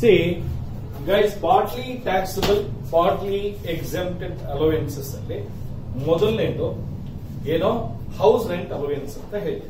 C guys partly taxable partly exempted allowances ಅಲ್ಲಿ ಮೊದಲನೇದು ಏನೋ ಹೌಸ್ ರೆಂಟ್ ಅಲೋವೆನ್ಸ್ ಅಂತ ಹೇಳಿದೆ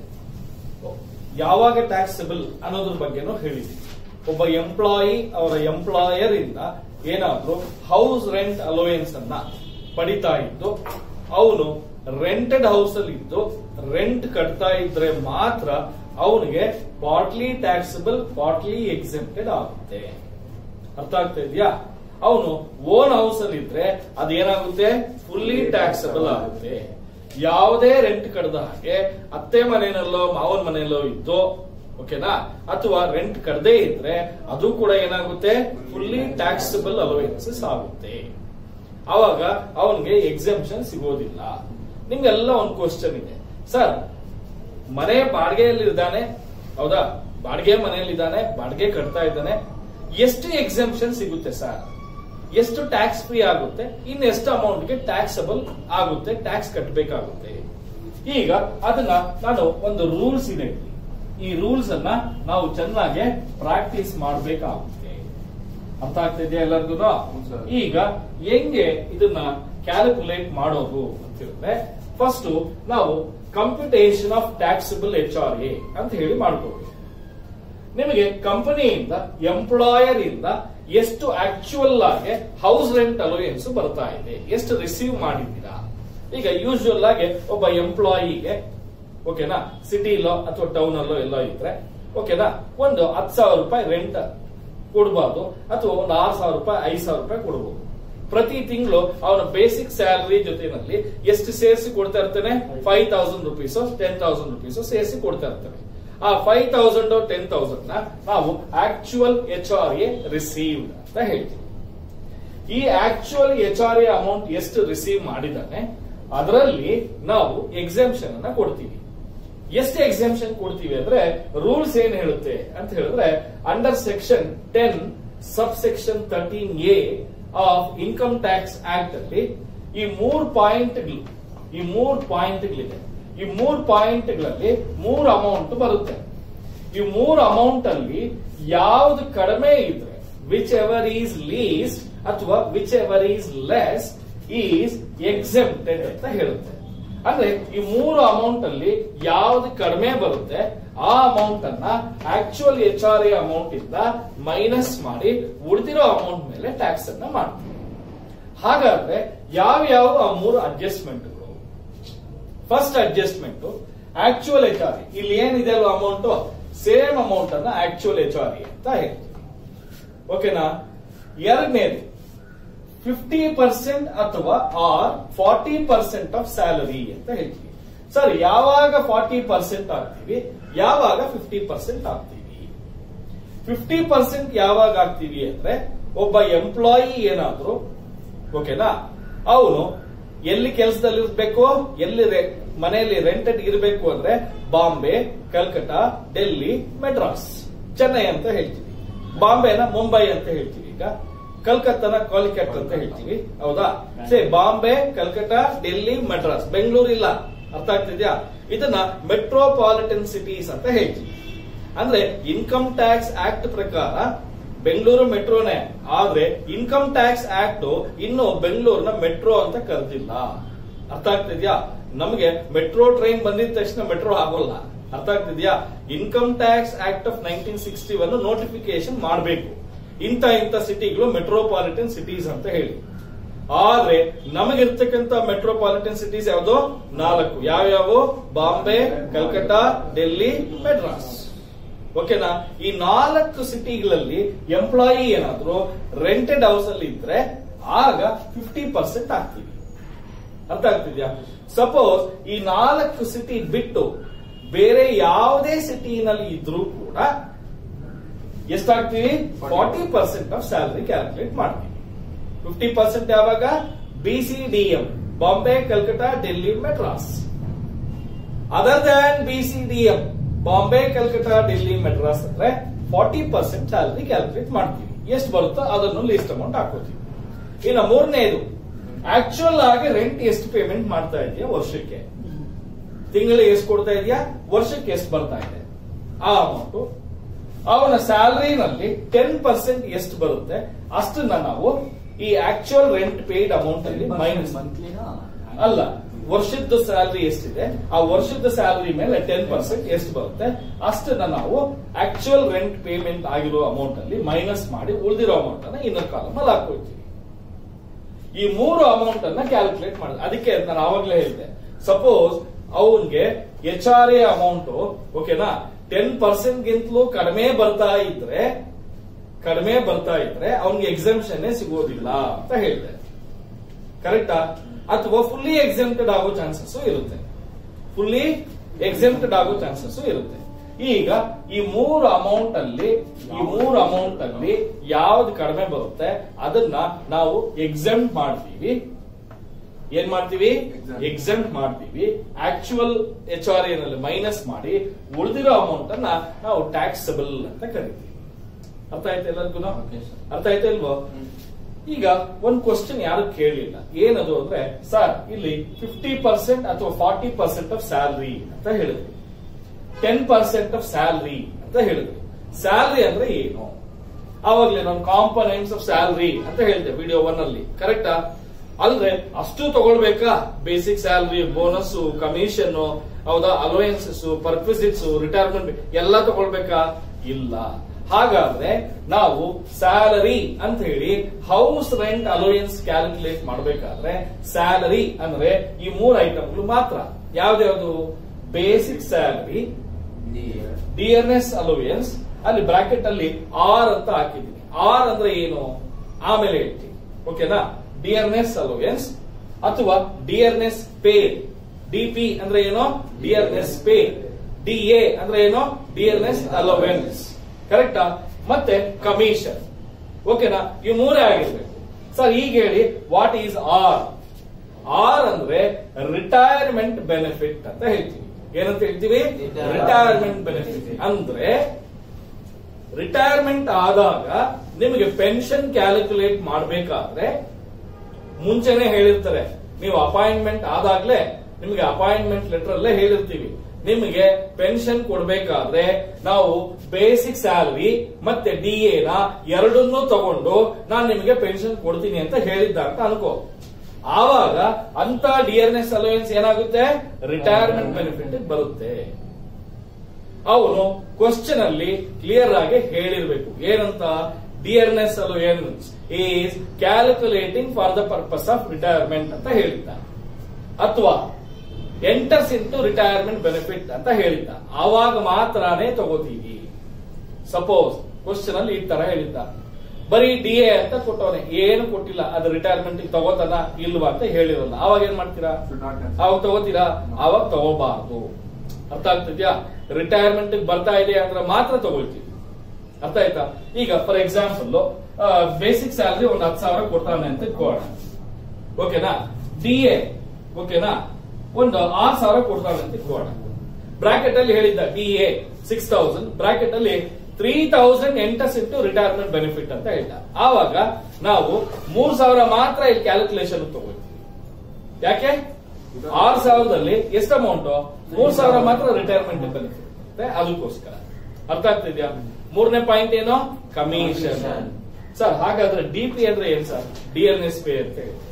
ಯಾವಾಗ ಟ್ಯಾಕ್ಸಬಲ್ ಅನ್ನೋದ್ರ ಬಗ್ಗೆನೂ ಹೇಳಿದ್ವಿ ಒಬ್ಬ ಎಂಪ್ಲಾಯಿ ಅವರ ಎಂಪ್ಲಾಯರ್ ಇಂದ ಏನಾದ್ರೂ ಹೌಸ್ ರೆಂಟ್ ಅಲೋವೆನ್ಸ್ ಅನ್ನ ಪಡಿತಾ ಇದ್ದು ಅವನು ರೆಂಟೆಡ್ ಹೌಸ್ ಅಲ್ಲಿ ಇದ್ದು ರೆಂಟ್ ಕಟ್ತಾ ಇದ್ರೆ ಮಾತ್ರ ಅವನಿಗೆ ಪಾರ್ಟ್ಲಿ ಟ್ಯಾಕ್ಸಬಲ್ ಪಾರ್ಟ್ಲಿ ಎಕ್ಸೆಂಪ್ಟೆಡ್ ಆಗುತ್ತೆ ಅರ್ಥ ಆಗ್ತಾ ಇದೆಯಾ ಅವನು ಓನ್ ಹೌಸ್ ಅಲ್ಲಿ ಇದ್ರೆ ಅದೇನಾಗುತ್ತೆ ಫುಲ್ಲಿ ಟ್ಯಾಕ್ಸಬಲ್ ಆಗುತ್ತೆ ಯಾವುದೇ ರೆಂಟ್ ಕಡ್ದ ಹಾಗೆ ಅತ್ತೆ ಮನೆಯಲ್ಲೋ ಮಾವನ ಮನೆಯಲ್ಲೋ ಇದ್ದೋ ಓಕೆನಾ ಅಥವಾ ರೆಂಟ್ ಕಡದೇ ಇದ್ರೆ ಅದು ಕೂಡ ಏನಾಗುತ್ತೆ ಫುಲ್ಲಿ ಟ್ಯಾಕ್ಸಬಲ್ ಅಲೋವೆನ್ಸಸ್ ಆಗುತ್ತೆ ಅವಾಗ ಅವನಿಗೆ ಎಕ್ಸೆಂಪ್ಷನ್ ಸಿಗೋದಿಲ್ಲ ನಿಮ್ಗೆಲ್ಲ ಒಂದು ಕ್ವಶನ್ ಇದೆ ಸರ್ ಮನೆ ಬಾಡಿಗೆಯಲ್ಲಿ ಇದ್ದಾನೆ ಹೌದಾ ಬಾಡಿಗೆ ಮನೆಯಲ್ಲಿ ಇದ್ದಾನೆ ಬಾಡಿಗೆ ಕಟ್ತಾ ಇದ್ದಾನೆ ಎಷ್ಟು ಎಕ್ಸೆಂಪ್ಷನ್ ಸಿಗುತ್ತೆ ಸರ್ ಎಷ್ಟು ಟ್ಯಾಕ್ಸ್ ಫ್ರೀ ಆಗುತ್ತೆ ಇನ್ನು ಎಷ್ಟು ಅಮೌಂಟ್ಗೆ ಟ್ಯಾಕ್ಸಬಲ್ ಆಗುತ್ತೆ ಟ್ಯಾಕ್ಸ್ ಕಟ್ಟಬೇಕಾಗುತ್ತೆ ಈಗ ಅದನ್ನ ನಾನು ಒಂದು ರೂಲ್ಸ್ ಇದೆ ಇಲ್ಲಿ. ಈ ರೂಲ್ಸ್ ಅನ್ನ ನಾವು ಚೆನ್ನಾಗಿ ಪ್ರಾಕ್ಟೀಸ್ ಮಾಡಬೇಕಾಗುತ್ತೆ ಅರ್ಥ ಆಗ್ತಿದೆಯಾ ಎಲ್ಲರಿಗೂ sir. ಈಗ ಹೆಂಗೆ ಇದನ್ನ ಕ್ಯಾಲ್ಕುಲೇಟ್ ಮಾಡೋದು ಅಂತ ಹೇಳಿದ್ರೆ ಫಸ್ಟ್ ನಾವು computation of taxable H R A ಅಂತ ಹೇಳಿ ಮಾಡ್ಕೋಬೇಕು ನಿಮಗೆ ಕಂಪನಿಯಿಂದ ಎಂಪ್ಲಾಯರ್ ಇಂದ ಎಷ್ಟು ಆಕ್ಚುಯಲ್ ಆಗಿ ಹೌಸ್ ರೆಂಟ್ ಅಲೋಯನ್ಸ್ ಬರ್ತಾ ಇದೆ ಎಷ್ಟು ರಿಸೀವ್ ಮಾಡಿದ್ದೀರಾ ಈಗ ಯೂಶುವಲ್ ಆಗಿ ಒಬ್ಬ ಎಂಪ್ಲಾಯಿಗೆ ಓಕೆನಾ ಸಿಟಿಲೋ ಅಥವಾ ಟೌನ್ ಅಲ್ಲೋ ಎಲ್ಲೋ ಇದ್ರೆ ಓಕೆನಾ ಒಂದು ಹತ್ತು ಸಾವಿರ ರೂಪಾಯಿ ರೆಂಟ್ ಕೊಡ್ಬಾರ್ದು ಅಥವಾ ಒಂದು ಆರು ಸಾವಿರ ರೂಪಾಯಿ ಐದು ಸಾವಿರ ರೂಪಾಯಿ ಕೊಡ್ಬೋದು ಪ್ರತಿ ತಿಂಗಳು ಅವನ ಬೇಸಿಕ್ ಸ್ಯಾಲರಿ ಜೊತೆನಲ್ಲಿ ಎಷ್ಟು ಸೇರಿಸಿ ಕೊಡ್ತಾ ಇರ್ತಾನೆ five thousand rupees ten thousand rupees ಸೇರಿಸಿ ಕೊಡ್ತಾ ಇರ್ತಾನೆ ಆ ಫೈವ್ ತೌಸಂಡ್ ಟೆನ್ ತೌಸಂಡ್ ನ ನಾವು actual H R A received ಅಂತ ಹೇಳ್ತೀವಿ ಈ actual H R A amount ಎಷ್ಟು ರಿಸೀವ್ ಮಾಡಿದಾನೆ ಅದರಲ್ಲಿ ನಾವು ಎಕ್ಸಾಮ್ಷನ್ ಅನ್ನ ಕೊಡ್ತೀವಿ ಎಷ್ಟು ಎಕ್ಸಾಮ್ಷನ್ ಕೊಡ್ತೀವಿ ಅಂದ್ರೆ ರೂಲ್ಸ್ ಏನ್ ಹೇಳುತ್ತೆ ಅಂತ ಹೇಳಿದ್ರೆ under section ten sub section thirteen A of income tax act ಅಲ್ಲಿ ಈ ಮೂರ್ ಪಾಯಿಂಟ್ಗಳು ಈ ಮೂರ್ ಪಾಯಿಂಟ್ಗಳಿದೆ ಈ ಮೂರ್ ಪಾಯಿಂಟ್ಗಳಲ್ಲಿ ಮೂರ್ ಅಮೌಂಟ್ ಬರುತ್ತೆ ಈ ಮೂರ್ ಅಮೌಂಟ್ ಅಲ್ಲಿ ಯಾವ್ದು ಕಡಿಮೆ ಇದ್ರೆ ವಿಚ್ ಎವರ್ ಈಸ್ ಲೀಸ್ಟ್ ಅಥವಾ whichever is less is exempted ಅಂತ ಹೇಳುತ್ತೆ ಅಂದ್ರೆ ಈ ಮೂರು ಅಮೌಂಟ್ ಅಲ್ಲಿ ಯಾವ್ದು ಕಡಿಮೆ ಬರುತ್ತೆ ಆ ಅಮೌಂಟ್ ಅನ್ನ actual H R A amount ಇಂದ ಮೈನಸ್ ಮಾಡಿ ಉಳಿದಿರೋ ಅಮೌಂಟ್ ಮೇಲೆ ಟ್ಯಾಕ್ಸ್ ಅನ್ನ ಮಾಡ್ತೀವಿ ಹಾಗಾದ್ರೆ ಯಾವ ಆ ಮೂರು ಅಡ್ಜಸ್ಟ್ಮೆಂಟ್ಗಳು first adjustment actual H R ಇಲ್ಲಿ ಏನಿದೆ ಅಲ್ವಾ ಅಮೌಂಟ್ ಸೇಮ್ ಅಮೌಂಟ್ ಅನ್ನ ಆಕ್ಚುಯಲ್ ಎಚ್ ಆರ್ ಅಂತ ಹೇಳ್ತೀವಿ ಓಕೆನಾ ಎರಡನೇದು ಫಿಫ್ಟಿ ಪರ್ಸೆಂಟ್ ಅಥವಾ or forty percent of salary ಅಂತ ಹೇಳ್ತೀವಿ ಸರ್ ಯಾವಾಗ ಫಾರ್ಟಿ ಪರ್ಸೆಂಟ್ ಆಗ್ತೀವಿ ಯಾವಾಗ ಫಿಫ್ಟಿ ಪರ್ಸೆಂಟ್ ಆಗ್ತೀವಿ ಫಿಫ್ಟಿ ಪರ್ಸೆಂಟ್ ಯಾವಾಗ ಆಗ್ತೀವಿ ಅಂದ್ರೆ ಒಬ್ಬ ಎಂಪ್ಲಾಯಿ ಏನಾದ್ರು ಓಕೆನಾ ಅವನು ಎಲ್ಲಿ ಕೆಲಸದಲ್ಲಿ ಇರ್ಬೇಕು ಎಲ್ಲಿ re- ಮನೆಯಲ್ಲಿ ರೆಂಟೆಡ್ ಇರಬೇಕು ಅಂದ್ರೆ ಬಾಂಬೆ ಕಲ್ಕಟಾ ಡೆಲ್ಲಿ ಮೆಡ್ರಾಸ್ ಚೆನ್ನೈ ಅಂತ ಹೇಳ್ತೀವಿ ಬಾಂಬೆನ ಮುಂಬೈ ಅಂತ ಹೇಳ್ತೀವಿ ಈಗ ಕಲ್ಕತ್ತಾನ ಕಾಲಿಕಟ್ ಅಂತ ಹೇಳ್ತೀವಿ ಹೌದಾ ಸೇ ಬಾಂಬೆ ಕಲ್ಕಟಾ ಡೆಲ್ಲಿ ಮೆಡ್ರಾಸ್ ಬೆಂಗಳೂರು ಇಲ್ಲ ಅರ್ಥ ಆಗ್ತಿದ್ಯಾ ಇದನ್ನ ಮೆಟ್ರೋಪಾಲಿಟನ್ ಸಿಟೀಸ್ ಅಂತ ಹೇಳ್ತೀವಿ ಅಂದ್ರೆ ಇನ್ಕಮ್ ಟ್ಯಾಕ್ಸ್ ಆಕ್ಟ್ ಪ್ರಕಾರ ಬೆಂಗಳೂರು ಮೆಟ್ರೋನೇ ಆದ್ರೆ ಇನ್ಕಮ್ ಟ್ಯಾಕ್ಸ್ ಆಕ್ಟ್ ಇನ್ನು ಬೆಂಗಳೂರಿನ ಮೆಟ್ರೋ ಅಂತ ಕರೆದಿಲ್ಲ ಅರ್ಥ ಆಗ್ತಿದ್ಯಾ ನಮಗೆ ಮೆಟ್ರೋ ಟ್ರೈನ್ ಬಂದಿದ ತಕ್ಷಣ ಮೆಟ್ರೋ ಆಗೋಲ್ಲ ಅರ್ಥ ಆಗ್ತಿದ್ಯಾ income tax act of nineteen sixty one notification ಮಾಡಬೇಕು ಇಂಥ ಇಂಥ ಸಿಟಿಗಳು ಮೆಟ್ರೋಪಾಲಿಟನ್ ಸಿಟೀಸ್ ಅಂತ ಹೇಳಿ ಆದ್ರೆ ನಮಗಿರ್ತಕ್ಕಂಥ ಮೆಟ್ರೋಪಾಲಿಟನ್ ಸಿಟೀಸ್ ಯಾವ್ದು ನಾಲ್ಕು ಯಾವ್ಯಾವು ಬಾಂಬೆ ಕಲ್ಕಟಾ ಡೆಲ್ಲಿ ಮೆಡ್ರಾಸ್ ಓಕೆನಾ ಈ ನಾಲ್ಕು ಸಿಟಿಗಳಲ್ಲಿ ಎಂಪ್ಲಾಯಿ ಏನಾದ್ರು ರೆಂಟೆಡ್ ಹೌಸ್ ಅಲ್ಲಿ ಇದ್ರೆ ಆಗ ಫಿಫ್ಟಿ ಪರ್ಸೆಂಟ್ ಆಗ್ತೀವಿ ಅರ್ಥ ಆಗ್ತಿದ್ಯಾ ಸಪೋಸ್ ಈ ನಾಲ್ಕು ಸಿಟಿ ಬಿಟ್ಟು ಬೇರೆ ಯಾವುದೇ ಸಿಟಿನಲ್ಲಿ ಇದ್ರೂ ಕೂಡ ಎಷ್ಟಾಗ್ತೀವಿ forty percent of salary calculate ಮಾಡ್ತೀವಿ ಫಿಫ್ಟಿ ಪರ್ಸೆಂಟ್ ಯಾವಾಗ B C D M Bombay Calcutta Delhi Madras other than B C D M Bombay Calcutta Delhi Madras ಅಂದ್ರೆ ಫಾರ್ಟಿ ಪರ್ಸೆಂಟ್ ಸ್ಯಾಲರಿ ಕ್ಯಾಲ್ಕುಲೇಟ್ ಮಾಡ್ತೀವಿ ಎಷ್ಟು ಬರುತ್ತೋ ಅದನ್ನು ಲಿಸ್ಟ್ ಅಮೌಂಟ್ ಹಾಕೋತೀವಿ ಇನ್ನು ಮೂರನೇದು ಆಕ್ಚುಯಲ್ ಆಗಿ ರೆಂಟ್ ಎಷ್ಟು ಪೇಮೆಂಟ್ ಮಾಡ್ತಾ ಇದೆಯಾ ವರ್ಷಕ್ಕೆ ತಿಂಗಳಿಗೆ ಎಷ್ಟು ಕೊಡ್ತಾ ಇದೆಯಾ ವರ್ಷಕ್ಕೆ ಎಷ್ಟು ಬರ್ತಾ ಇದೆ ಆ ಅಮೌಂಟ್ ಅವನ ಸ್ಯಾಲರಿನಲ್ಲಿ ಟೆನ್ ಪರ್ಸೆಂಟ್ ಎಷ್ಟು ಬರುತ್ತೆ ಅಷ್ಟನ್ನ ನಾವು ಈ ಆಕ್ಚುಯಲ್ ರೆಂಟ್ ಪೇಯ್ಡ್ ಅಮೌಂಟ್ ಅಲ್ಲಿ ಮೈನಸ್ ಮಂತ್ಲಿನಾ ಅಲ್ಲ ವರ್ಷದ ಸ್ಯಾಲರಿ ಎಷ್ಟಿದೆ ಆ ವರ್ಷದ ಸ್ಯಾಲರಿ ಮೇಲೆ ಟೆನ್ ಪರ್ಸೆಂಟ್ ಎಷ್ಟು ಬರುತ್ತೆ ಅಷ್ಟನ್ನ ನಾವು ಆಕ್ಚುಯಲ್ ರೆಂಟ್ ಪೇಮೆಂಟ್ ಆಗಿರೋ ಅಮೌಂಟ್ ಅಲ್ಲಿ ಮೈನಸ್ ಮಾಡಿ ಉಳಿದಿರೋ ಅಮೌಂಟ್ ಅನ್ನ ಇನ್ನೊಂದು ಕಾಲಮ್ ಅಲ್ಲಿ ಹಾಕೊಳ್ತೀವಿ ಈ ಮೂರು ಅಮೌಂಟ್ ಅನ್ನ ಕ್ಯಾಲ್ಕುಲೇಟ್ ಮಾಡಿದೆ ಅದಕ್ಕೆ ನಾನು ಆವಾಗಲೇ ಹೇಳಿದೆ ಸಪೋಸ್ ಅವನ್ಗೆ ಎಚ್ ಆರ್ ಎ ಅಮೌಂಟ್ ಓಕೆನಾ ಟೆನ್ ಪರ್ಸೆಂಟ್ ಗಿಂತಲೂ ಕಡಿಮೆ ಬರ್ತಾ ಇದ್ರೆ ಕಡಿಮೆ ಬರ್ತಾ ಇದ್ರೆ ಅವನಿಗೆ ಎಕ್ಸಾಮ್ಷನ್ ಸಿಗೋದಿಲ್ಲ ಅಂತ ಹೇಳಿದೆ ಕರೆಕ್ಟಾ ಅಥವಾ ಫುಲ್ಲಿ ಎಕ್ಸೆಂಪ್ಟೆಡ್ ಆಗೋ ಚಾನ್ಸಸ್ ಇರುತ್ತೆ ಫುಲ್ಲಿ ಎಕ್ಸೆಂಪ್ಟೆಡ್ ಆಗೋ ಚಾನ್ಸಸ್ ಇರುತ್ತೆ ಈಗ ಈ ಮೂರು ಅಮೌಂಟ್ ಅಲ್ಲಿ ಈ ಮೂರು ಅಮೌಂಟ್ ಅಲ್ಲಿ ಯಾವ್ದು ಕಡಿಮೆ ಬರುತ್ತೆ ಅದನ್ನ ನಾವು ಎಕ್ಸೆಂಟ್ ಮಾಡ್ತೀವಿ ಏನ್ ಮಾಡ್ತೀವಿ Exempt. ಎಕ್ಸೆಂಟ್ ಮಾಡ್ತೀವಿ ಆಕ್ಚುಯಲ್ ಎಚ್ ಆರ್ ನಲ್ಲಿ ಮೈನಸ್ ಮಾಡಿ ಉಳಿದಿರೋ ಅಮೌಂಟ್ ಅನ್ನ ನಾವು ಟ್ಯಾಕ್ಸಬಲ್ ಅಂತ ಕರಿತೀವಿ ಅರ್ಥ ಆಯ್ತಾ ಎಲ್ಲರಿಗೂ Okay, sir. ಅರ್ಥ ಆಯ್ತಾ ಇಲ್ವೋ ಈಗ ಒಂದ್ ಕ್ವಶನ್ ಯಾರು ಕೇಳಿಲ್ಲ ಏನದು ಅಂದ್ರೆ ಸರ್ ಇಲ್ಲಿ ಫಿಫ್ಟಿ ಪರ್ಸೆಂಟ್ ಅಥವಾ ಫಾರ್ಟಿ ಪರ್ಸೆಂಟ್ ಆಫ್ ಸ್ಯಾಲರಿ ಅಂತ ಹೇಳಿದ್ವಿ ಟೆನ್ ಪರ್ಸೆಂಟ್ ಆಫ್ ಸ್ಯಾಲರಿ ಅಂತ ಹೇಳಿದ್ವಿ ಸ್ಯಾಲರಿ ಅಂದ್ರೆ ಏನು ಆವಾಗ್ಲೇ ನಾನು ಕಾಂಪನೆಂಟ್ಸ್ ಆಫ್ ಸ್ಯಾಲರಿ ಅಂತ ಹೇಳಿದೆ ವಿಡಿಯೋ ಒನ್ ಅಲ್ಲಿ ಕರೆಕ್ಟಾ ಅಲ್ದ್ರೆ ಅಷ್ಟು ತಗೊಳ್ಬೇಕಾ ಬೇಸಿಕ್ ಸ್ಯಾಲರಿ ಬೋನಸ್ ಕಮಿಷನ್ ಹೌದಾ ಅಲೋಯನ್ಸಸ್ ಪರ್ಕ್ವಿಸಿಟ್ಸ್ ರಿಟೈರ್ಮೆಂಟ್ ಎಲ್ಲ ತಗೊಳ್ಬೇಕಾ ಇಲ್ಲ ಹಾಗಾದ್ರೆ ನಾವು ಸ್ಯಾಲರಿ ಅಂತ ಹೇಳಿ ಹೌಸ್ ರೆಂಟ್ ಅಲೋಯನ್ಸ್ ಕ್ಯಾಲ್ಕುಲೇಟ್ ಮಾಡಬೇಕಾದ್ರೆ ಸ್ಯಾಲರಿ ಅಂದ್ರೆ ಈ ಮೂರು ಐಟಮ್ಗಳು ಮಾತ್ರ ಯಾವ್ದ್ಯಾವ್ದು ಬೇಸಿಕ್ ಸ್ಯಾಲರಿ ಡಿಎನ್ಎಸ್ ಅಲೋಯನ್ಸ್ ಅಲ್ಲಿ ಬ್ರಾಕೆಟ್ ಅಲ್ಲಿ ಆರ್ ಅಂತ ಹಾಕಿದ್ದೀನಿ ಆರ್ ಅಂದ್ರೆ ಏನು ಆಮೇಲೆ ಹೇಳ್ತೀನಿ ಓಕೆನಾ ಡಿಎನ್ಎಸ್ ಅಲೋಯನ್ಸ್ ಅಥವಾ ಡಿಎನ್ಎಸ್ ಪೇ ಡಿಪಿ ಅಂದ್ರೆ ಏನು ಡಿಎನ್ಎಸ್ ಪೇ ಡಿಎ ಅಂದ್ರೆ ಏನು ಡಿಎನ್ಎಸ್ ಅಲೋವೆನ್ಸ್ ಕರೆಕ್ಟಾ ಮತ್ತೆ ಕಮಿಷನ್ ಓಕೆನಾ ಈ ಮೂರೇ ಆಗಿರ್ಬೇಕು ಸರ್ ಈಗ ಹೇಳಿ ವಾಟ್ ಈಸ್ ಆರ್ ಆರ್ ಅಂದ್ರೆ ರಿಟೈರ್ಮೆಂಟ್ ಬೆನಿಫಿಟ್ ಅಂತ ಹೇಳ್ತೀವಿ ಏನಂತ ಹೇಳ್ತೀವಿ Retirement. ರಿಟೈರ್ಮೆಂಟ್ ಬೆನಿಫಿಟ್ ಅಂದ್ರೆ ರಿಟೈರ್ಮೆಂಟ್ ಆದಾಗ ನಿಮಗೆ ಪೆನ್ಷನ್ ಕ್ಯಾಲ್ಕುಲೇಟ್ ಮಾಡಬೇಕಾದ್ರೆ ಮುಂಚೆನೆ ಹೇಳಿರ್ತಾರೆ ನೀವು ಅಪಾಯಿಂಟ್ಮೆಂಟ್ ಆದಾಗ್ಲೇ ನಿಮಗೆ ಅಪಾಯಿಂಟ್ಮೆಂಟ್ ಲೆಟರ್ ಅಲ್ಲೇ ಹೇಳಿರ್ತೀವಿ ನಿಮಗೆ ಪೆನ್ಷನ್ ಕೊಡ್ಬೇಕಾದ್ರೆ ನಾವು ಬೇಸಿಕ್ ಸ್ಯಾಲರಿ ಮತ್ತೆ ಡಿ ನ ಎರಡನ್ನೂ ತಗೊಂಡು ನಾನು ನಿಮಗೆ ಪೆನ್ಷನ್ ಕೊಡ್ತೀನಿ ಅಂತ ಹೇಳಿದ್ದ ಅಂತ ಅನ್ಕೋ ಆವಾಗ ಅಂತ ಡಿಆರ್ಎಸ್ ಅಲೋಯನ್ಸ್ ಏನಾಗುತ್ತೆ ರಿಟೈರ್ಮೆಂಟ್ ಬೆನಿಫಿಟ್ ಬರುತ್ತೆ ಅವನು ಕ್ವಶನ್ ಅಲ್ಲಿ ಕ್ಲಿಯರ್ ಆಗಿ ಹೇಳಿರ್ಬೇಕು ಏನಂತ dearness allowance is calculating for the purpose of retirement ಅಂತ ಹೇಳಿದ್ದ ಅಥವಾ ಎಂಟರ್ಸ್ ಇಂಟು ರಿಟೈರ್ಮೆಂಟ್ ಬೆನಿಫಿಟ್ ಅಂತ ಹೇಳಿದ್ದ ಆವಾಗ ಮಾತ್ರನೇ ತಗೋತೀವಿ ಸಪೋಸ್ ಕ್ವಶನ್ ಅಲ್ಲಿ ಈ ತರ ಹೇಳಿದ್ದ ಬರೀ ಡಿ ಎ ಅಂತ ಕೊಟ್ಟವನೆ ಏನು ಕೊಟ್ಟಿಲ್ಲ ಅದು ರಿಟೈರ್ಮೆಂಟ್ ತಗೋತಾನ ಇಲ್ವಾ ಅಂತ ಹೇಳಿರಲ್ಲ ಅವಾಗ ಏನ್ ಮಾಡ್ತೀರಾ ಅವಾಗ ತಗೋತೀರಾ ಅವಾಗ ತಗೋಬಾರ್ದು ಅರ್ಥ ಆಗ್ತಿದ್ಯಾ ರಿಟೈರ್ಮೆಂಟ್ ಬರ್ತಾ ಇದೆ ಅಂದ್ರೆ ಮಾತ್ರ ತಗೊಳ್ತೀವಿ ಅರ್ಥ ಆಯ್ತಾ ಈಗ ಫಾರ್ ಎಕ್ಸಾಂಪಲ್ ಬೇಸಿಕ್ ಸ್ಯಾಲರಿ ಒಂದು ಹತ್ತು ಸಾವಿರ ಕೊಡ್ತಾನೆ ಅಂತ ಇಟ್ಕೊಳ್ಳೋಣ ಓಕೆನಾ ಡಿ ಎ ಓಕೆನಾ ಒಂದು ಆರ್ ಸಾವಿರ ಕೊಡ್ತಾನೆ ಅಂತ ಇಟ್ಕೊಳ್ಳೋಣ ಬ್ರಾಕೆಟ್ ಅಲ್ಲಿ ಹೇಳಿದ್ದ D A six thousand bracket ಅಲ್ಲಿ three thousand enters into retirement benefit ಅಂತ ಹೇಳ್ದ ಆವಾಗ ನಾವು ಮೂರ್ ಸಾವಿರ ಮಾತ್ರ ಇಲ್ಲಿ ಕ್ಯಾಲ್ಕುಲೇಷನ್ ತಗೊಳ್ತೀವಿ ಯಾಕೆ ಆರ್ ಸಾವಿರದಲ್ಲಿ ಎಷ್ಟು ಅಮೌಂಟ್ ಮೂರ್ ಸಾವಿರ ಮಾತ್ರ ರಿಟೈರ್ಮೆಂಟ್ ಬೆನಿಫಿಟ್ ಅದಕ್ಕೋಸ್ಕರ ಅರ್ಥ ಆಗ್ತಿದ್ಯಾ ಮೂರನೇ ಪಾಯಿಂಟ್ ಏನು ಕಮಿಷನ್ Commission. ಸರ್ ಹಾಗಾದ್ರೆ ಡಿ ಪಿ ಅಂದ್ರೆ ಏನ್ sir dearness pay ಅಂತ ಹೇಳಿ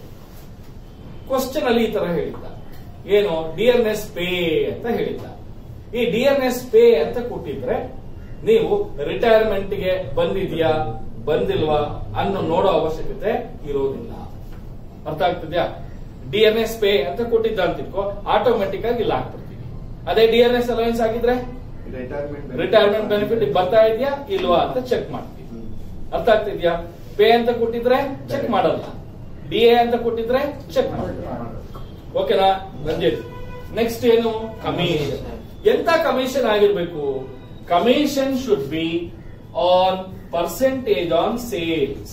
ಕ್ವಶನ್ ಅಲ್ಲಿ ಈ ತರ ಹೇಳಿದ್ದ ಏನು ಡಿ ಎನ್ ಎಸ್ ಪೇ ಅಂತ ಹೇಳಿದ್ದ ಈ ಡಿ ಎನ್ ಎಸ್ ಪೇ ಅಂತ ಕೊಟ್ಟಿದ್ರೆ ನೀವು ರಿಟೈರ್ಮೆಂಟ್ ಗೆ ಬಂದಿದ್ಯಾ ಬಂದಿಲ್ವಾ ಅನ್ನೋ ನೋಡೋ ಅವಶ್ಯಕತೆ ಇರೋದಿಲ್ಲ ಅರ್ಥ ಆಗ್ತಿದ್ಯಾ ಡಿ ಎನ್ ಎಸ್ ಪೇ ಅಂತ ಕೊಟ್ಟಿದ್ದ ಅಂತ ಇಟ್ಕೋ ಆಟೋಮೆಟಿಕ್ ಆಗಿ ಇಲ್ಲಿ ಹಾಕ್ಬಿಡ್ತೀವಿ ಅದೇ ಡಿ ಎನ್ ಎಸ್ ಅಲವೆನ್ಸ್ ಆಗಿದ್ರೆ ರಿಟೈರ್ಮೆಂಟ್ ಬೆನಿಫಿಟ್ ಬರ್ತಾ ಇದೆಯಾ ಇಲ್ವಾ ಅಂತ ಚೆಕ್ ಮಾಡ್ತೀವಿ ಅರ್ಥ ಆಗ್ತಿದ್ಯಾ ಪೇ ಅಂತ ಕೊಟ್ಟಿದ್ರೆ ಚೆಕ್ ಮಾಡಲ್ಲ ಡಿ ಎ ಅಂತ ಕೊಟ್ಟಿದ್ರೆ ಚೆಕ್ ಮಾಡಲ್ಲ ಓಕೆನಾ ರಂಜಿತ್ ನೆಕ್ಸ್ಟ್ ಏನು ಕಮಿಷನ್ ಎಂತ ಕಮಿಷನ್ ಆಗಿರ್ಬೇಕು commission should be on percentage on sales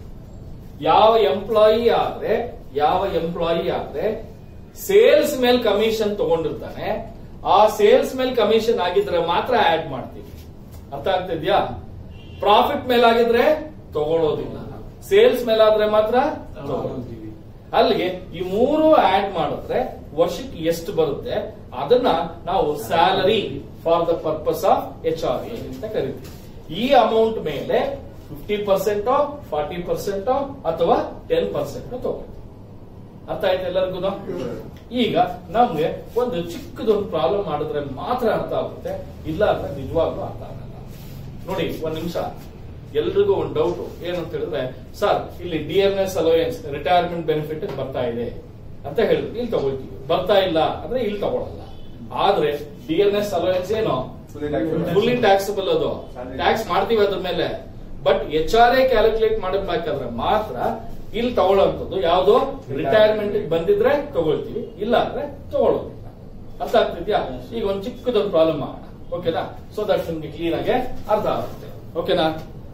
ಯಾವ ಎಂಪ್ಲಾಯಿ ಆದ್ರೆ ಯಾವ ಎಂಪ್ಲಾಯಿ ಆದ್ರೆ ಸೇಲ್ಸ್ ಮೇಲೆ ಕಮಿಷನ್ ತಗೊಂಡಿರ್ತಾನೆ ಆ ಸೇಲ್ಸ್ ಮೇಲೆ ಕಮಿಷನ್ ಆಗಿದ್ರೆ ಮಾತ್ರ ಆಡ್ ಮಾಡ್ತೀವಿ ಅರ್ಥ ಆಗ್ತಿದ್ಯಾ ಪ್ರಾಫಿಟ್ ಮೇಲಾಗಿದ್ರೆ ತಗೊಳ್ಳೋದಿಲ್ಲ ಸೇಲ್ಸ್ ಮೇಲಾದ್ರೆ ಮಾತ್ರ ತಗೊಳ್ತೀವಿ ಅಲ್ಲಿಗೆ ಈ ಮೂರು ಆಡ್ ಮಾಡಿದ್ರೆ ವರ್ಷಕ್ಕೆ ಎಷ್ಟು ಬರುತ್ತೆ ಅದನ್ನ ನಾವು salary for the purpose of H R A ಅಂತ ಕರಿತೀವಿ ಈ ಅಮೌಂಟ್ ಮೇಲೆ ಫಿಫ್ಟಿ ಪರ್ಸೆಂಟ್ ಫಾರ್ಟಿ ಪರ್ಸೆಂಟ್ ಅಥವಾ ಟೆನ್ ಪರ್ಸೆಂಟ್ ತಗೊಳ್ತೀವಿ ಅರ್ಥ ಆಯ್ತು ಎಲ್ಲರಿಗೂ ಈಗ ನಮ್ಗೆ ಒಂದು ಚಿಕ್ಕದೊಂದು ಪ್ರಾಬ್ಲಮ್ ಮಾಡಿದ್ರೆ ಮಾತ್ರ ಅರ್ಥ ಆಗುತ್ತೆ ಇಲ್ಲ ಅಂದ್ರೆ ನಿಜವಾಗ್ಲೂ ಅರ್ಥ ಆಗಲ್ಲ ನೋಡಿ ಒಂದ್ ನಿಮಿಷ ಎಲ್ರಿಗೂ ಒಂದು ಡೌಟ್ ಏನಂತ ಹೇಳಿದ್ರೆ ಸರ್ ಇಲ್ಲಿ dearness allowance retirement benefit ಬರ್ತಾ ಇದೆ ಅಂತ ಹೇಳಿದ್ರು ಇಲ್ಲಿ ತಗೊಳ್ತೀವಿ ಬರ್ತಾ ಇಲ್ಲ ಅಂದ್ರೆ ಇಲ್ಲಿ ತಗೊಳಲ್ಲ ಆದ್ರೆ ಡಿ ಎನ್ ಎಸ್ ಅಲೋಯನ್ಸ್ ಏನು ಫುಲ್ಲಿ ಟ್ಯಾಕ್ಸಬಲ್ ಅದು ಟ್ಯಾಕ್ಸ್ ಮಾಡ್ತೀವಿ ಅದ್ರ ಮೇಲೆ but H R A calculate ಮಾಡಬೇಕಾದ್ರೆ ಮಾತ್ರ ಇಲ್ಲಿ ತಗೊಳ್ಳೋಂಥದ್ದು ಯಾವ್ದು ರಿಟೈರ್ಮೆಂಟ್ ಬಂದಿದ್ರೆ ತಗೊಳ್ತೀವಿ ಇಲ್ಲ ಅಂದ್ರೆ ತಗೊಳ್ಳೋದಿಲ್ಲ ಅರ್ಥ ಆಗ್ತಿದ್ಯಾ ಈಗ ಒಂದು ಚಿಕ್ಕದೊಂದು ಪ್ರಾಬ್ಲಮ್ ಮಾಡೋಣ ಓಕೆನಾ ಸೊ ದಟ್ ನಿಮ್ಗೆ ಕ್ಲೀನ್ ಆಗಿ ಅರ್ಥ ಆಗುತ್ತೆ ಓಕೆನಾ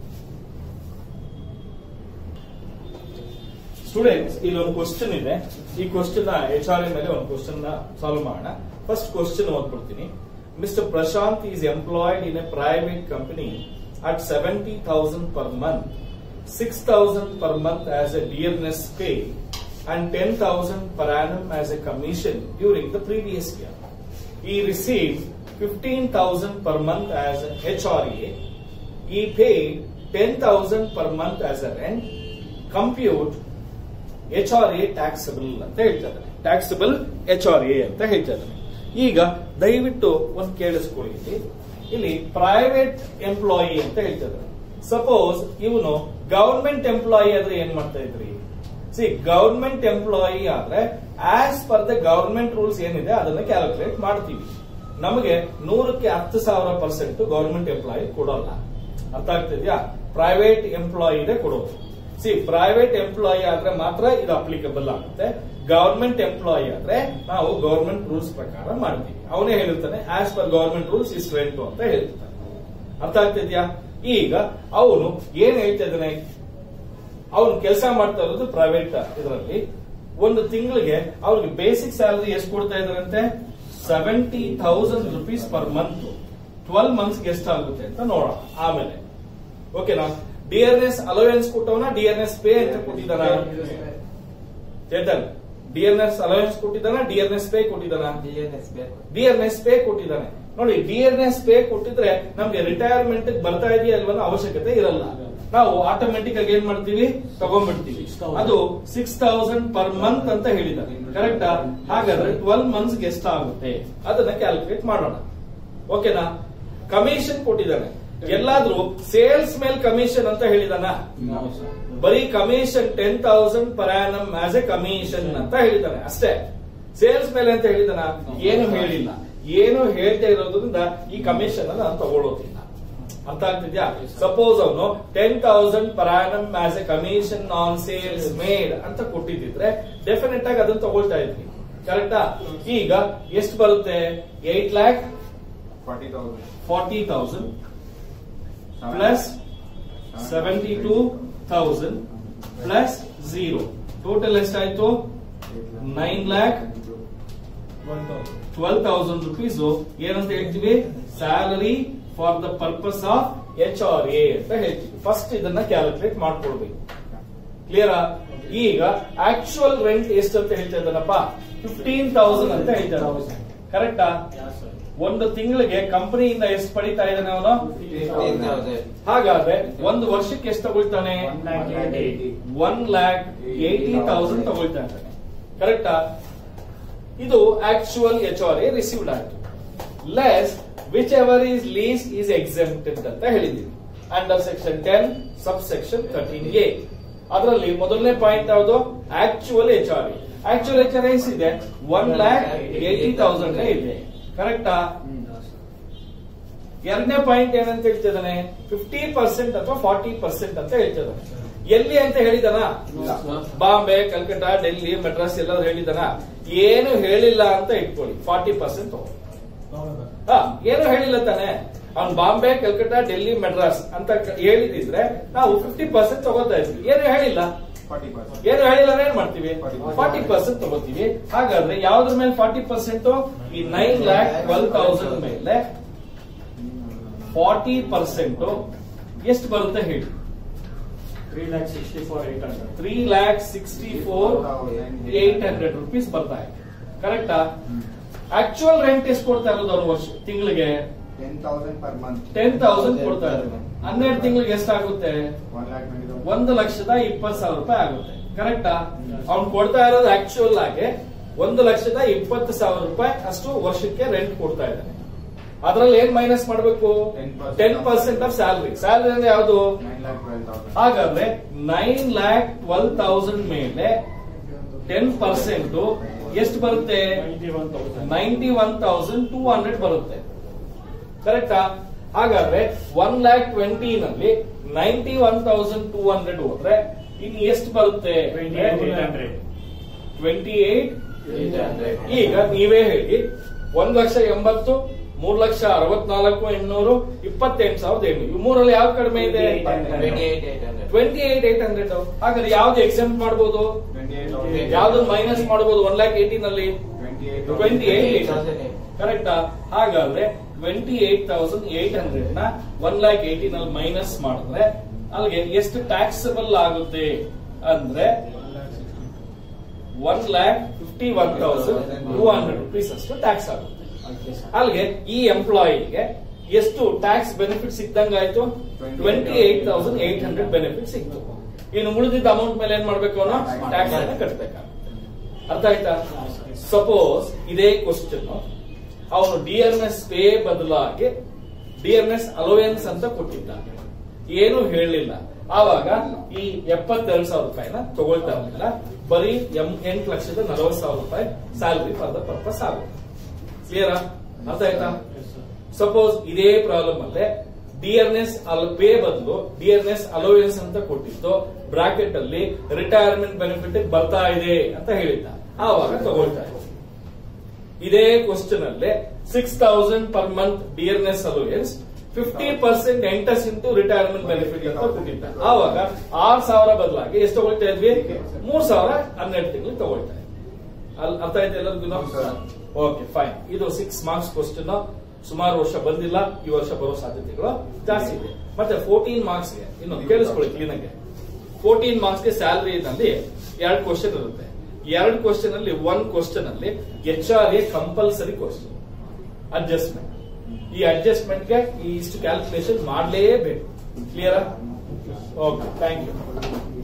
ಸ್ಟೂಡೆಂಟ್ಸ್ ಇಲ್ಲಿ ಒಂದು ಕ್ವಶನ್ ಇದೆ ಈ ಕ್ವಶನ್ ಎಚ್ ಆರ್ ಎ ಮೇಲೆ ಒಂದು ಕ್ವಶನ್ ಸಾಲ್ವ್ ಮಾಡೋಣ ಫಸ್ಟ್ ಕ್ವಶನ್ ಓದ್ಬಿಡ್ತೀನಿ Mr Prashanth is employed in a private company at seventy thousand per month six thousand per month as a dearness pay and ten thousand per annum as a commission during the previous year he received 15,000 per month as HRA. He paid 10,000 per month as a rent. Compute HRA taxable ಅಂತ ಹೇಳ್ತಾರೆ taxable H R A ಅಂತ ಹೇಳ್ತಾರೆ ಈಗ ದಯವಿಟ್ಟು ಒಂದು ಕೇಳಿಸ್ಕೊಳ್ಳಿ ಇಲ್ಲಿ ಇಲ್ಲಿ ಪ್ರೈವೇಟ್ ಎಂಪ್ಲಾಯಿ ಅಂತ ಹೇಳ್ತಾರೆ ಸಪೋಸ್ ಇವನು ಗವರ್ಮೆಂಟ್ ಎಂಪ್ಲಾಯಿ ಆದ್ರೆ ಏನ್ ಮಾಡ್ತಾ ಇದ್ರಿ ಸಿ ಗವರ್ಮೆಂಟ್ ಎಂಪ್ಲಾಯಿ ಆದ್ರೆ as per the government rules ಏನಿದೆ ಅದನ್ನ ಕ್ಯಾಲ್ಕುಲೇಟ್ ಮಾಡ್ತೀವಿ ನಮಗೆ ನೂರಕ್ಕೆ ಹತ್ತು ಸಾವಿರ ಪರ್ಸೆಂಟ್ ಗವರ್ಮೆಂಟ್ ಎಂಪ್ಲಾಯಿ ಕೊಡೋಲ್ಲ ಅರ್ಥ ಆಗ್ತಿದ್ಯಾ ಪ್ರೈವೇಟ್ ಎಂಪ್ಲಾಯಿ ಇದೆ ಕೊಡೋದು ಸಿ ಪ್ರೈವೇಟ್ ಎಂಪ್ಲಾಯಿ ಆದ್ರೆ ಮಾತ್ರ ಇದು ಅಪ್ಲಿಕಬಲ್ ಆಗುತ್ತೆ ಗವರ್ಮೆಂಟ್ ಎಂಪ್ಲಾಯಿ ಆದ್ರೆ ನಾವು ಗವರ್ಮೆಂಟ್ ರೂಲ್ಸ್ ಪ್ರಕಾರ ಮಾಡ್ತೀವಿ ಅವನೇ ಹೇಳಿರ್ತಾನೆ as per government rules is rent ಅಂತ ಹೇಳ್ತಾನೆ ಅರ್ಥ ಆಗ್ತಿದ್ಯಾ ಈಗ ಅವನು ಏನ್ ಹೇಳ್ತಾ ಇದ್ದಾನೆ ಅವನು ಕೆಲಸ ಮಾಡ್ತಾ ಇರೋದು ಪ್ರೈವೇಟ್ ಇದರಲ್ಲಿ ಒಂದು ತಿಂಗಳಿಗೆ ಅವ್ರಿಗೆ ಬೇಸಿಕ್ ಸ್ಯಾಲರಿ ಎಷ್ಟು ಕೊಡ್ತಾ ಇದಾರಂತೆ seventy thousand rupees per month twelve months ಎಷ್ಟಾಗುತ್ತೆ ಅಂತ ನೋಡೋಣ ಆಮೇಲೆ ಓಕೆನಾ ಡಿಆರ್ಎಸ್ ಅಲೋವೆನ್ಸ್ ಕೊಟ್ಟವನ ಡಿಆರ್ಎಸ್ ಪೇ ಅಂತ ಕೊಟ್ಟಿದ್ದಾನ ಚೇತನ್ ಡಿಎನ್ಎಸ್ ಅಲೋವೆನ್ಸ್ ಕೊಟ್ಟಿದ್ದಾನ ಡಿಎನ್ಎಸ್ ಪೇ ಕೊಟ್ಟಿದ್ದಾನ ಡಿಎನ್ಎಸ್ ಪೇ ಕೊಟ್ಟಿದ್ದಾನೆ ನೋಡಿ ಡಿಎನ್ಎಸ್ ಪೇ ಕೊಟ್ಟಿದ್ರೆ ನಮ್ಗೆ ರಿಟೈರ್ಮೆಂಟ್ ಬರ್ತಾ ಇದೆಯಾ ಅಲ್ವಾ ಅನ್ನೋ ಅವಶ್ಯಕತೆ ಇರಲ್ಲ ನಾವು ಆಟೋಮೆಟಿಕ್ ಆಗಿ ಏನ್ ಮಾಡ್ತೀವಿ ತಗೊಂಡ್ಬಿಡ್ತೀವಿ ಅದು ಸಿಕ್ಸ್ ತೌಸಂಡ್ ಪರ್ ಮಂತ್ ಅಂತ ಹೇಳಿದ್ದಾರೆ ಕರೆಕ್ಟಾ ಹಾಗಾದ್ರೆ ಟ್ವೆಲ್ ಮಂತ್ಸ್ ಎಷ್ಟಾಗುತ್ತೆ ಅದನ್ನ ಕ್ಯಾಲ್ಕುಲೇಟ್ ಮಾಡೋಣ ಓಕೆನಾ ಕಮಿಷನ್ ಕೊಟ್ಟಿದ್ದಾನೆ ಎಲ್ಲಾದ್ರೂ ಸೇಲ್ಸ್ ಮೇಲ್ ಕಮಿಷನ್ ಅಂತ ಹೇಳಿದಾನ ಬರೀ commission ten thousand per annum as a commission ಅಂತ ಹೇಳಿದಾನೆ ಅಷ್ಟೇ ಸೇಲ್ಸ್ ಮೇಲೆ ಅಂತ ಹೇಳಿದಾನ ಏನು ಹೇಳಿಲ್ಲ ಏನು ಹೇಳ್ತಾ ಇರೋದ್ರಿಂದ ಈ ಕಮಿಷನ್ ಅನ್ನ ನಾನು ತಗೊಳ್ಳೋದಿಲ್ಲ ಅರ್ಥ ಆಗ್ತಿದ್ಯಾ ಸಪೋಸ್ ಅವನು ten thousand per annum as a commission on sales made ಅಂತ ಕೊಟ್ಟಿದ್ರೆ ಡೆಫಿನೆಟ್ ಆಗಿ ಅದನ್ನ ತಗೊಳ್ತಾ ಇದ್ವಿ ಕರೆಕ್ಟಾ ಈಗ ಎಷ್ಟು ಬರುತ್ತೆ eight lakh forty thousand plus seventy two thousand plus zero total ಎಷ್ಟಾಯ್ತು nine lakh twelve thousand rupees ಏನಂತ ಹೇಳ್ತೀವಿ salary for the purpose of H R A ಅಂತ ಹೇಳ್ತೀವಿ ಫಸ್ಟ್ ಇದನ್ನ ಕ್ಯಾಲ್ಕುಲೇಟ್ ಮಾಡ್ಕೊಳ್ಬೇಕು ಕ್ಲಿಯರ್ ಈಗ ಆಕ್ಚುಯಲ್ ರೆಂಟ್ ಎಷ್ಟು ಅಂತ ಹೇಳ್ತಾ ಇದ್ದಾನಪ್ಪ ಫಿಫ್ಟೀನ್ ತೌಸಂಡ್ ಅಂತ ಹೇಳ್ತಾರೆ ಕರೆಕ್ಟಾ ಒಂದು ತಿಂಗಳಿಗೆ ಕಂಪನಿಯಿಂದ ಎಷ್ಟು ಪಡಿತಾ ಇದ್ದಾನೆ ಅವನು ಹಾಗಾದ್ರೆ ಒಂದು ವರ್ಷಕ್ಕೆ ಎಷ್ಟು ತಗೊಳ್ತಾನೆ ಒನ್ ಲ್ಯಾಕ್ ಏಟಿ ತೌಸಂಡ್ ತಗೊಳ್ತಾ ಇದ್ದಾನೆ ಕರೆಕ್ಟಾ ಇದು actual H R A received ಆಯ್ತು less whichever is least is exempted ಅಂತ ಹೇಳಿದೀವಿ under section ten sub section thirteen A ಅದರಲ್ಲಿ ಮೊದಲನೇ ಪಾಯಿಂಟ್ ಯಾವುದು actual H R A actual H R S ಇದೆ ಒನ್ ಲ್ಯಾಕ್ ಏಟಿ ತೌಸಂಡ್ ಇದೆ ಕರೆಕ್ಟಾ ಎರಡನೇ ಪಾಯಿಂಟ್ ಏನಂತ ಹೇಳ್ತಿದ್ದಾನೆ ಫಿಫ್ಟಿ ಪರ್ಸೆಂಟ್ ಅಥವಾ ಫಾರ್ಟಿ ಪರ್ಸೆಂಟ್ ಅಂತ ಹೇಳ್ತಿದ್ದಾನೆ ಎಲ್ಲಿ ಅಂತ ಹೇಳಿದಾನ ಬಾಂಬೆ ಕಲ್ಕಟ್ಟ ಡೆಲ್ಲಿ ಮೆಡ್ರಾಸ್ ಎಲ್ಲಾದ್ರೂ ಹೇಳಿದಾನ ಏನು ಹೇಳಿಲ್ಲ ಅಂತ ಇಟ್ಕೊಳ್ಳಿ ಫಾರ್ಟಿ ಪರ್ಸೆಂಟ್ ಹಾ ಏನು ಹೇಳಿಲ್ಲ ತಾನೆ ಅವ್ನು ಬಾಂಬೆ ಕಲ್ಕಟ್ಟ ಡೆಲ್ಲಿ ಮೆಡ್ರಾಸ್ ಅಂತ ಕ- ಹೇಳಿದಿದ್ರೆ ನಾವು ಫಿಫ್ಟಿ ಪರ್ಸೆಂಟ್ ತಗೋತಾ ಇದ್ವಿ ಏನು ಹೇಳಿಲ್ಲ ಏನು ಹೇಳಿಲ್ಲ ಏನ್ ಮಾಡ್ತೀವಿ ಫಾರ್ಟಿ ಪರ್ಸೆಂಟ್ ತಗೋತೀವಿ ಹಾಗಾದ್ರೆ ಯಾವ್ದ್ರ ಮೇಲೆ ಫಾರ್ಟಿ ಪರ್ಸೆಂಟ್ ಈ ನೈನ್ ಲ್ಯಾಕ್ ಟ್ವೆಲ್ ತೌಸಂಡ್ ಮೇಲೆ ಫಾರ್ಟಿ ಪರ್ಸೆಂಟ್ ಎಷ್ಟು ಬರುತ್ತೆ ಹೇಳಿ three lakh sixty four eight hundred three lakh sixty four eight hundred rupees ಬರ್ತಾ ಇದೆ ಕರೆಕ್ಟಾ ಆಕ್ಚುಯಲ್ ರೆಂಟ್ ಎಷ್ಟು ಕೊಡ್ತಾ ಇರೋದು ಅವ್ರು ವರ್ಷ ತಿಂಗಳಿಗೆ ten thousand per month ten thousand ಕೊಡ್ತಾ ಇದ್ದಾನೆ ಹನ್ನೆರಡು ತಿಂಗಳಿಗೆ ಎಷ್ಟಾಗುತ್ತೆ ಒನ್ ಲ್ಯಾಕ್ ಟ್ವೆಂಟಿ ಒಂದು ಲಕ್ಷದ ಇಪ್ಪತ್ತು ಸಾವಿರ ರೂಪಾಯಿ ಆಗುತ್ತೆ ಕರೆಕ್ಟಾ ಅವ್ನು ಕೊಡ್ತಾ ಇರೋದು ಆಕ್ಚುಯಲ್ ಆಗಿ ಒಂದು ಲಕ್ಷದ ಇಪ್ಪತ್ತು ಸಾವಿರ ರೂಪಾಯಿ ಅಷ್ಟು ವರ್ಷಕ್ಕೆ ರೆಂಟ್ ಕೊಡ್ತಾ ಇದ್ದಾನೆ ಅದ್ರಲ್ಲಿ ಏನ್ ಮೈನಸ್ ಮಾಡಬೇಕು 10% ten percent of salary salary ಅಂದ್ರೆ ಯಾವುದು ನೈನ್ ಲ್ಯಾಕ್ ಟ್ವೆಲ್ ತೌಸಂಡ್ ಹಾಗಾದ್ರೆ ನೈನ್ ಲ್ಯಾಕ್ ಟ್ವೆಲ್ ತೌಸಂಡ್ ಮೇಲೆ ಟೆನ್ ಪರ್ಸೆಂಟ್ ಎಷ್ಟು ಬರುತ್ತೆ ninety one thousand ninety one thousand two hundred ಬರುತ್ತೆ ಕರೆಕ್ಟಾ ಹಾಗಾದ್ರೆ ಒನ್ ಲ್ಯಾಕ್ ಟ್ವೆಂಟಿ ನಲ್ಲಿ ninety one thousand two hundred ಹೋದ್ರೆ ಇನ್ನು ಎಷ್ಟು ಬರುತ್ತೆ twenty eight hundred twenty eight ಈಗ ನೀವೇ ಹೇಳಿ ಒಂದ್ ಲಕ್ಷ ಎಂಬತ್ತು ಮೂರ್ ಲಕ್ಷ ಅರವತ್ನಾಲ್ಕು ಎಂಟ್ನೂರು ಇಪ್ಪತ್ತೆಂಟು ಸಾವಿರದ ಎಂಟು ಈ ಮೂರಲ್ಲಿ ಯಾವ ಕಡಿಮೆ ಇದೆ 28,800. ಟ್ವೆಂಟಿ ಏಟ್ ಏಟ್ ಹಂಡ್ರೆಡ್ ಹಾಗಾದ್ರೆ ಯಾವ್ದು ಎಕ್ಸೆಂಟ್ ಮಾಡಬಹುದು ಟ್ವೆಂಟಿ ಏಟ್ ಯಾವ್ದನ್ನ ಮೈನಸ್ ಮಾಡಬಹುದು ಒನ್ ಲ್ಯಾಕ್ ಏಟಿ ನಲ್ಲಿ ಟ್ವೆಂಟಿ ಏಟ್ ಟ್ವೆಂಟಿ ಏಟ್ ಕರೆಕ್ಟಾ ಹಾಗಾದ್ರೆ twenty eight thousand eight hundred ನ ಒನ್ ಲ್ಯಾಕ್ ಏಟಿ ನಲ್ಲಿ ಮೈನಸ್ ಮಾಡಿದ್ರೆ ಅಲ್ಲಿಗೆ ಎಷ್ಟು ಟ್ಯಾಕ್ಸಬಲ್ ಆಗುತ್ತೆ ಅಂದ್ರೆ one lakh fifty one thousand two hundred rupees ಅಷ್ಟು ಟ್ಯಾಕ್ಸ್ ಆಗುತ್ತೆ ಅಲ್ಲಿಗೆ ಈ ಎಂಪ್ಲಾಯಿಗೆ ಎಷ್ಟು ಟ್ಯಾಕ್ಸ್ ಬೆನಿಫಿಟ್ ಸಿಕ್ದಂಗಾಯ್ತು twenty eight thousand eight hundred benefit ಸಿಕ್ತು ಇನ್ನು ಉಳಿದಿದ್ದ ಅಮೌಂಟ್ ಮೇಲೆ ಏನ್ ಮಾಡ್ಬೇಕು ಅನ್ನೋ ಟ್ಯಾಕ್ಸ್ ಅನ್ನ ಕಟ್ಟಬೇಕಾಗುತ್ತೆ ಅರ್ಥ ಆಯ್ತಾ ಸಪೋಸ್ ಇದೇ ಕ್ವಶನ್ ಅವನು ಡಿಎಂಎಸ್ ಪೇ ಬದಲಾಗಿ ಡಿಎಂಎಸ್ ಅಲೋವೆನ್ಸ್ ಅಂತ ಕೊಟ್ಟಿದ್ದಾನೆ ಏನು ಹೇಳಲಿಲ್ಲ ಆವಾಗ ಈ ಎಪ್ಪತ್ತೆರಡು ಸಾವಿರ ರೂಪಾಯಿನ ತಗೊಳ್ತಾ ಇರಲಿಲ್ಲ ಬರೀ ಎಂ ಎಂಟು ಲಕ್ಷದ ನಲವತ್ತು ಸಾವಿರ ರೂಪಾಯಿ ಸ್ಯಾಲರಿ ಫಾರ್ ದ ಪರ್ಪಸ್ ಆಗುತ್ತೆ ಕ್ಲಿಯರಾ ಅರ್ಥ ಆಯ್ತಾ ಸಪೋಸ್ ಇದೇ ಪ್ರಾಬ್ಲಮ್ ಅಲ್ಲೇ ಡಿಎನ್ಎಸ್ ಅಲ್ ಪೇ ಬದಲು ಡಿಎನ್ಎಸ್ ಅಲೋವೆನ್ಸ್ ಅಂತ ಕೊಟ್ಟಿದ್ದು ಬ್ರಾಕೆಟ್ ಅಲ್ಲಿ ರಿಟೈರ್ಮೆಂಟ್ ಬೆನಿಫಿಟ್ ಬರ್ತಾ ಇದೆ ಅಂತ ಹೇಳಿದ್ದ ಆವಾಗ ತಗೊಳ್ತಾ ಇದೆ ಇದೇ ಕ್ವಶನ್ ಅಲ್ಲೇ six thousand per month dearness allowance fifty percent enters into retirement benefit ಅಂತ ಕೊಟ್ಟಿದ್ದ ಆವಾಗ ಆರ್ ಸಾವಿರ ಬದಲಾಗಿ ಎಷ್ಟು ತಗೊಳ್ತಾ ಇದ್ವಿ ಮೂರ್ ಸಾವಿರ ಹನ್ನೆರಡು ತಿಂಗಳು ತಗೊಳ್ತಾ ಇದ್ವಿ ಅಲ್ಲಿ ಅರ್ಥ ಆಯ್ತು ಎಲ್ಲರಿಗೂ sir. ಓಕೆ ಫೈನ್ ಇದು ಸಿಕ್ಸ್ ಮಾರ್ಕ್ಸ್ ಕ್ವಶನ್ ಸುಮಾರು ವರ್ಷ ಬಂದಿಲ್ಲ ಈ ವರ್ಷ ಬರೋ ಸಾಧ್ಯತೆಗಳು ಜಾಸ್ತಿ ಇದೆ ಮತ್ತೆ ಫೋರ್ಟೀನ್ ಮಾರ್ಕ್ಸ್ ಗೆ ಇನ್ನು ಕೇಳಿಸ್ಕೊಳ್ಳಿ ಕ್ಲೀನ್ ಆಗಿ ಫೋರ್ಟೀನ್ ಮಾರ್ಕ್ಸ್ ಗೆ ಸ್ಯಾಲರಿ ನಲ್ಲಿ ಎರಡು ಕ್ವಶನ್ ಇರುತ್ತೆ ಎರಡು ಕ್ವಶನ್ ಅಲ್ಲಿ ಒನ್ ಕ್ವಶನ್ ಅಲ್ಲಿ H R A compulsory question adjustment ಈ ಅಡ್ಜಸ್ಟ್ಮೆಂಟ್ ಗೆ ಈ ಇಷ್ಟು ಕ್ಯಾಲ್ಕುಲೇಷನ್ ಮಾಡಲೇಬೇಕು ಕ್ಲಿಯರ್ ಓಕೆ ಥ್ಯಾಂಕ್ ಯು